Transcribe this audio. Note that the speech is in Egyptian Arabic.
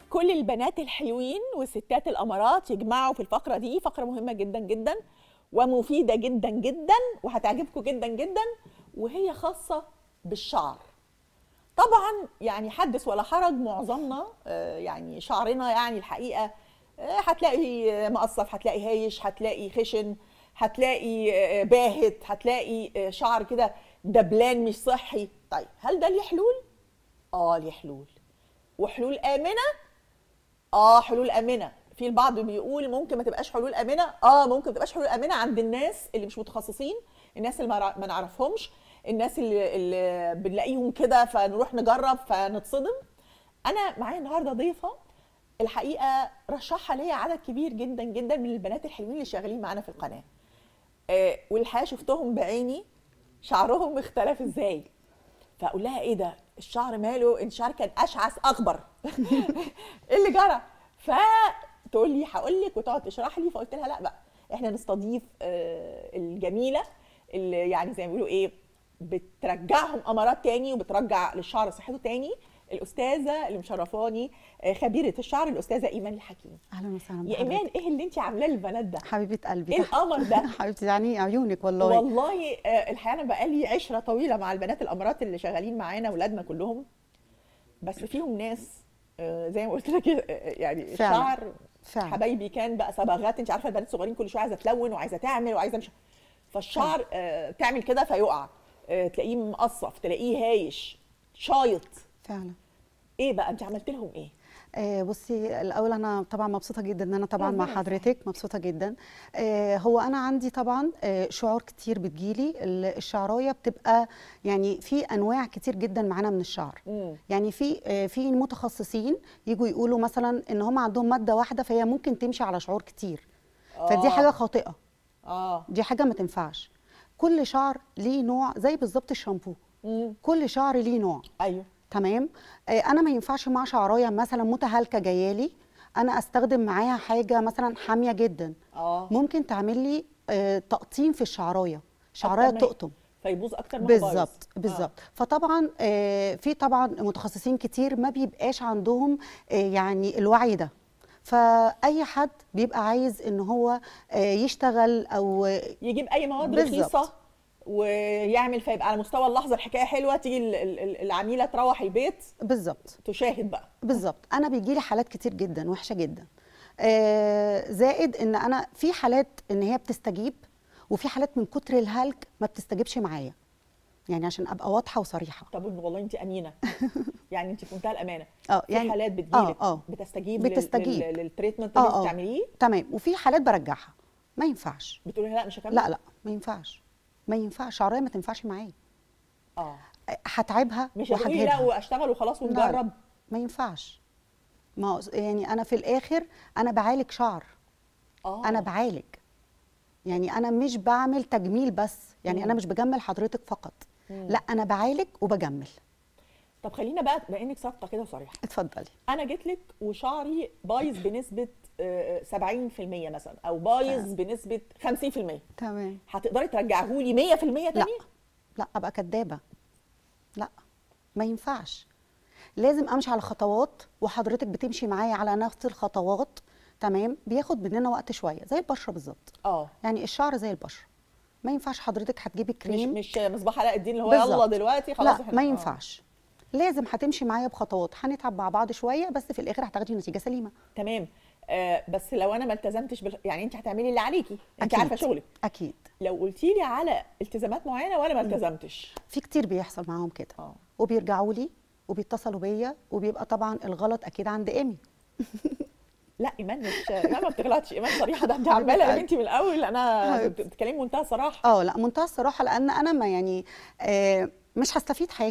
كل البنات الحلوين والستات الامارات يجمعوا في الفقره دي فقره مهمه جدا جدا ومفيده جدا جدا وهتعجبكم جدا جدا وهي خاصه بالشعر طبعا يعني حدث ولا حرج معظمنا آه، يعني شعرنا يعني الحقيقه آه، هتلاقي مقصف هتلاقي هايش هتلاقي خشن هتلاقي آه، باهت هتلاقي آه، شعر كده دبلان مش صحي طيب هل ده ليه حلول اه ليه حلول وحلول امنه اه حلول امنه في البعض بيقول ممكن ما تبقاش حلول امنه اه ممكن ما تبقاش حلول امنه عند الناس اللي مش متخصصين الناس اللي ما رع- ما نعرفهمش الناس اللي, اللي بنلاقيهم كده فنروح نجرب فنتصدم انا معايا النهارده ضيفه الحقيقه رشحها ليا عدد كبير جدا جدا من البنات الحلوين اللي شغالين معانا في القناه آه والحقيقه شفتهم بعيني شعرهم اختلف ازاي فاقول لها ايه ده الشعر ماله الشعر كان اشعث اخضر ايه اللي جرى فتقول لي هقول لك وتقعد تشرح لي فقلت لها لا بقى احنا نستضيف آه، الجميله اللي يعني زي ما بيقولوا ايه بترجعهم امارات تاني وبترجع للشعر صحته تاني الاستاذه اللي مشرفاني آه، خبيره الشعر الاستاذه ايمان الحكيم اهلا وسهلا يا بحضرتك. ايمان ايه اللي انت عاملاه للبنات ده حبيبه قلبي ايه القمر ده حبيبتي يعني عيونك والله والله آه، الحقيقه انا بقالي عشره طويله مع البنات الامارات اللي شغالين معانا ولادنا كلهم بس فيهم ناس آه، زي ما قلت لك آه، يعني فعلا. الشعر فعلا. حبايبي كان بقى صبغات انت عارفه البنات الصغيرين كل شويه عايزه تلون وعايزه تعمل وعايزه مش فالشعر آه، تعمل كده فيقع آه، تلاقيه مقصف تلاقيه هايش شايط فعلا ايه بقى انت عملت لهم ايه آه بصي الاول انا طبعا مبسوطه جدا ان انا طبعا مع ربنا حضرتك مبسوطه جدا آه هو انا عندي طبعا آه شعور كتير بتجيلي ال- الشعرايه بتبقى يعني في انواع كتير جدا معانا من الشعر مم. يعني في آه في متخصصين يجوا يقولوا مثلا ان هم عندهم ماده واحده فهي ممكن تمشي على شعور كتير فدي آه. حاجه خاطئه اه دي حاجه ما تنفعش كل شعر ليه نوع زي بالظبط الشامبو مم. كل شعر ليه نوع ايوه تمام آه، انا ما ينفعش مع شعرايه مثلا متهالكه جايالي انا استخدم معاها حاجه مثلا حاميه جدا اه ممكن تعمل لي آه، تقطيم في الشعرايه شعرايه أكتر ما هي- تقطم فيبوظ اكتر ما هو بايظ. بالظبط بالظبط فطبعا آه، في طبعا متخصصين كتير ما بيبقاش عندهم آه، يعني الوعي ده فاي حد بيبقى عايز ان هو آه، يشتغل او يجيب اي مواد بالظبط. رخيصه ويعمل فيبقى على مستوى اللحظه الحكايه حلوه تيجي ال- ال- ال- العميله تروح البيت بالظبط تشاهد بقى بالظبط انا بيجي لي حالات كتير جدا وحشه جدا آه زائد ان انا في حالات ان هي بتستجيب وفي حالات من كتر الهلك ما بتستجيبش معايا يعني عشان ابقى واضحه وصريحه طب والله انت امينه يعني انت في منتهى الامانه اه في يعني حالات بتجيلك اه اه بتستجيب لل- بتستجيب. لل- للتريتمنت اللي اه انت اه بتعمليه تمام وفي حالات برجعها ما ينفعش بتقولي لا مش هكمل لا لا ما ينفعش ما ينفعش شعريه ما تنفعش معايا اه آه، هتعبها مش هتقولي لا وهجهدها واشتغل وخلاص لا، ونجرب ما ينفعش ما هو- يعني انا في الاخر انا بعالج شعر اه انا بعالج يعني انا مش بعمل تجميل بس يعني انا مم. مش بجمل حضرتك فقط مم. لا انا بعالج وبجمل طب خلينا بقى بما انك صادقه كده وصريحه اتفضلي انا جيت لك وشعري بايظ بنسبه آه، 70% مثلا او بايظ تمام. بنسبه 50% تمام هتقدري ترجعه لي 100% لا تاني لا ابقى كدابه لا ما ينفعش لازم امشي على خطوات وحضرتك بتمشي معايا على نفس الخطوات تمام بياخد مننا وقت شويه زي البشره بالظبط اه يعني الشعر زي البشره ما ينفعش حضرتك هتجيبي مش كريم مش مصباح علاء الدين اللي هو بالظبط. يلا دلوقتي خلاص لا إحنا- ما آه. ينفعش لازم هتمشي معايا بخطوات هنتعب مع بعض شويه بس في الاخر هتاخدي نتيجه سليمه تمام آه بس لو انا ما التزمتش بال... يعني انت هتعملي اللي عليكي انت أكيد. عارفه شغلك اكيد لو قلتي لي على التزامات معينه وانا ما التزمتش في كتير بيحصل معاهم كده اه وبيرجعوا لي وبيتصلوا بيا وبيبقى طبعا الغلط اكيد عند ايمي لا ايمان مش ايمان ما بتغلطش ايمان صريحه ده انت عماله يا حبيبتي. بنتي من الاول انا حبيبتي. بتتكلمي منتهى صراحه اه لا منتهى الصراحه لان انا ما يعني آه مش هستفيد حاجه